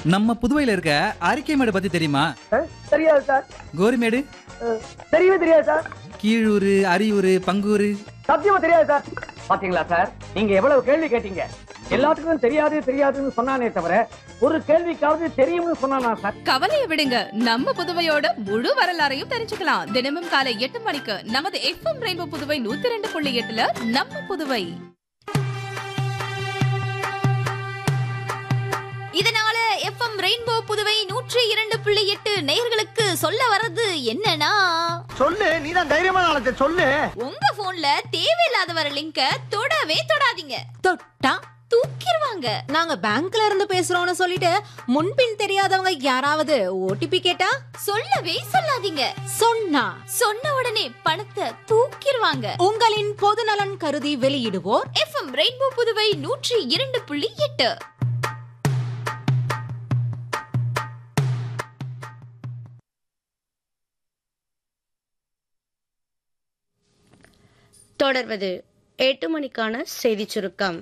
நம்ம புதுவையில இருக்க அரிக்கைமேடு பத்தி தெரியுமா அஹ், தெரியாது சார் கோரிமேடு அஹ், தெரியவே தெரியாது சார் கீழூர் அரியூர் பங்கூர் சத்தியமா தெரியாது சார் பாத்தீங்களா சார் நீங்க எவ்வளவு கேள்வி கேட்டீங்க எல்லாத்துக்கும் தெரியாது தெரியாதுன்னு சொன்னானே தவிர ஒரு கேள்விக்காவது தெரியும்னு சொன்னானா சார் கவலையை விடுங்க நம்ம புதுவையோட முழு வரலாறையும் தெரிஞ்சுக்கலாம் தினமும் காலை எட்டு மணிக்கு நமது எஃப்எம் ரெயின்போ புதுவை நூத்தி ரெண்டு புள்ளி எட்டுல நம்ம புதுவை இதனால எஃப்எம் ரெயின்போ புதுவை நூற்றி இரண்டு புள்ளி எட்டு நேயர்களுக்கு சொல்ல வர்றது என்னன்னா சொல்லு நீ தான் தைரியமான ஆளத்தை சொல்லு உங்க போன்ல தேவையில்லாத வர லிங்க தொடவே தொடாதீங்க தொட்டா தூக்கிடுவாங்க நாங்க பேங்க்ல இருந்து பேசுறோம்னு சொல்லிட்டு முன்பின் தெரியாதவங்க யாராவது ஓடிபி கேட்டா சொல்லவே சொல்லாதீங்க சொன்னா சொன்ன உடனே பணத்தை தூக்கிடுவாங்க உங்களின் பொதுநலன் கருதி வெளியிடுவோர் எஃப்எம் ரெயின்போ புதுவை நூற்றி இரண்டு புள்ளி எட்டு தொடர்வது எட்டு மணிக்கான செய்திச் சுருக்கம்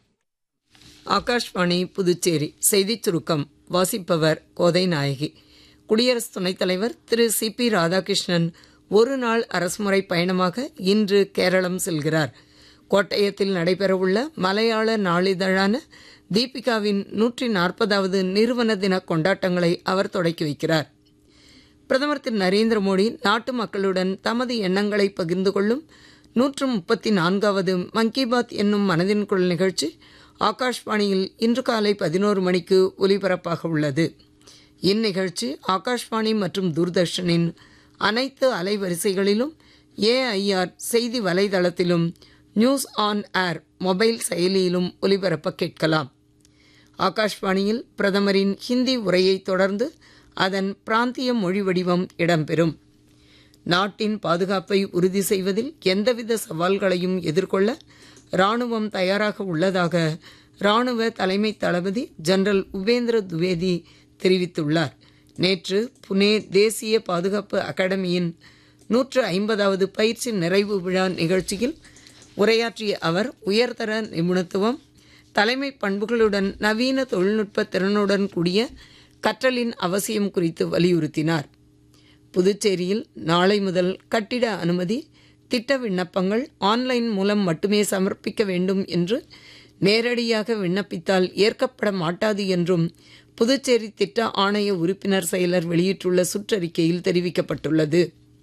ஆகாஷ்வாணி புதுச்சேரி செய்திச் சுருக்கம் வாசிப்பவர் கோதை நாயகி குடியரசு துணைத் தலைவர் திரு சி பி ராதாகிருஷ்ணன் ஒரு நாள் அரசுமுறை பயணமாக இன்று கேரளம் செல்கிறார் கோட்டயத்தில் நடைபெறவுள்ள மலையாள நாளிதழான தீபிகாவின் நூற்றி நாற்பதாவது நிறுவன தின கொண்டாட்டங்களை அவர் தொடக்கி வைக்கிறார் பிரதமர் திரு நரேந்திர மோடி நாட்டு மக்களுடன் தமது எண்ணங்களை பகிர்ந்து கொள்ளும் நூற்று முப்பத்தி நான்காவது மன் கி பாத் என்னும் மனதின் குரல் நிகழ்ச்சி ஆகாஷ்வாணியில் இன்று காலை பதினோரு மணிக்கு ஒலிபரப்பாக உள்ளது இந்நிகழ்ச்சி ஆகாஷ்வாணி மற்றும் தூர்தர்ஷனின் அனைத்து அலைவரிசைகளிலும் ஏஐஆர் செய்தி வலைதளத்திலும் நியூஸ் ஆன் ஏர் மொபைல் செயலியிலும் ஒலிபரப்ப கேட்கலாம் ஆகாஷ்வாணியில் பிரதமரின் ஹிந்தி உரையைத் தொடர்ந்து அதன் பிராந்திய மொழி வடிவம் இடம்பெறும் நாட்டின் பாதுகாப்பை உறுதி செய்வதில் எந்தவித சவால்களையும் எதிர்கொள்ள ராணுவம் தயாராக உள்ளதாக ராணுவ தலைமை தளபதி ஜெனரல் உபேந்திர துவேதி தெரிவித்துள்ளார் நேற்று புனே தேசிய பாதுகாப்பு அகாடமியின் நூற்று ஐம்பதாவது பயிற்சி நிறைவு விழா நிகழ்ச்சியில் உரையாற்றிய அவர் உயர்தர நிபுணத்துவம் தலைமை பண்புகளுடன் நவீன தொழில்நுட்ப திறனுடன் கூடிய கற்றலின் அவசியம் குறித்து வலியுறுத்தினார் புதுச்சேரியில் நாளை முதல் கட்டிட அனுமதி திட்ட விண்ணப்பங்கள் ஆன்லைன் மூலம் மட்டுமே சமர்ப்பிக்க வேண்டும் என்று நேரடியாக விண்ணப்பித்தால் ஏற்கப்பட மாட்டாது என்றும் புதுச்சேரி திட்ட ஆணைய உறுப்பினர் செயலர் வெளியிட்டுள்ள சுற்றறிக்கையில் தெரிவிக்கப்பட்டுள்ளது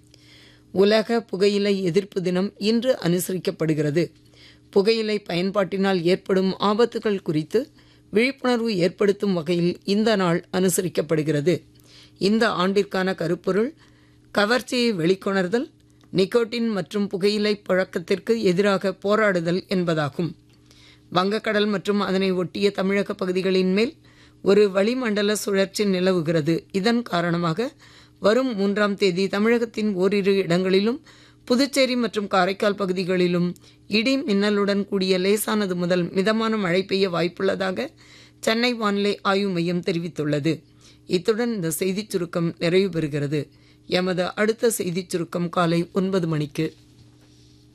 உலக புகையிலை எதிர்ப்பு தினம் இன்று அனுசரிக்கப்படுகிறது புகையிலை பயன்பாட்டினால் ஏற்படும் ஆபத்துகள் குறித்து விழிப்புணர்வு ஏற்படுத்தும் வகையில் இந்த நாள் அனுசரிக்கப்படுகிறது இந்த ஆண்டிற்கான கருப்பொருள் கவர்ச்சியை வெளிக்கொணர்தல் நிக்கோட்டின் மற்றும் புகையிலை பழக்கத்திற்கு எதிராக போராடுதல் என்பதாகும் வங்கக்கடல் மற்றும் அதனை ஒட்டிய தமிழக பகுதிகளின் மேல் ஒரு வளிமண்டல சுழற்சி நிலவுகிறது இதன் காரணமாக வரும் மூன்றாம் தேதி தமிழகத்தின் ஓரிரு இடங்களிலும் புதுச்சேரி மற்றும் காரைக்கால் பகுதிகளிலும் இடி மின்னலுடன் கூடிய லேசானது முதல் மிதமான மழை பெய்ய வாய்ப்புள்ளதாக சென்னை வானிலை ஆய்வு மையம் தெரிவித்துள்ளது இத்துடன் இந்த செய்திச் சுருக்கம் நிறைவு பெறுகிறது எமது அடுத்த செய்திச் சுருக்கம் காலை ஒன்பது மணிக்கு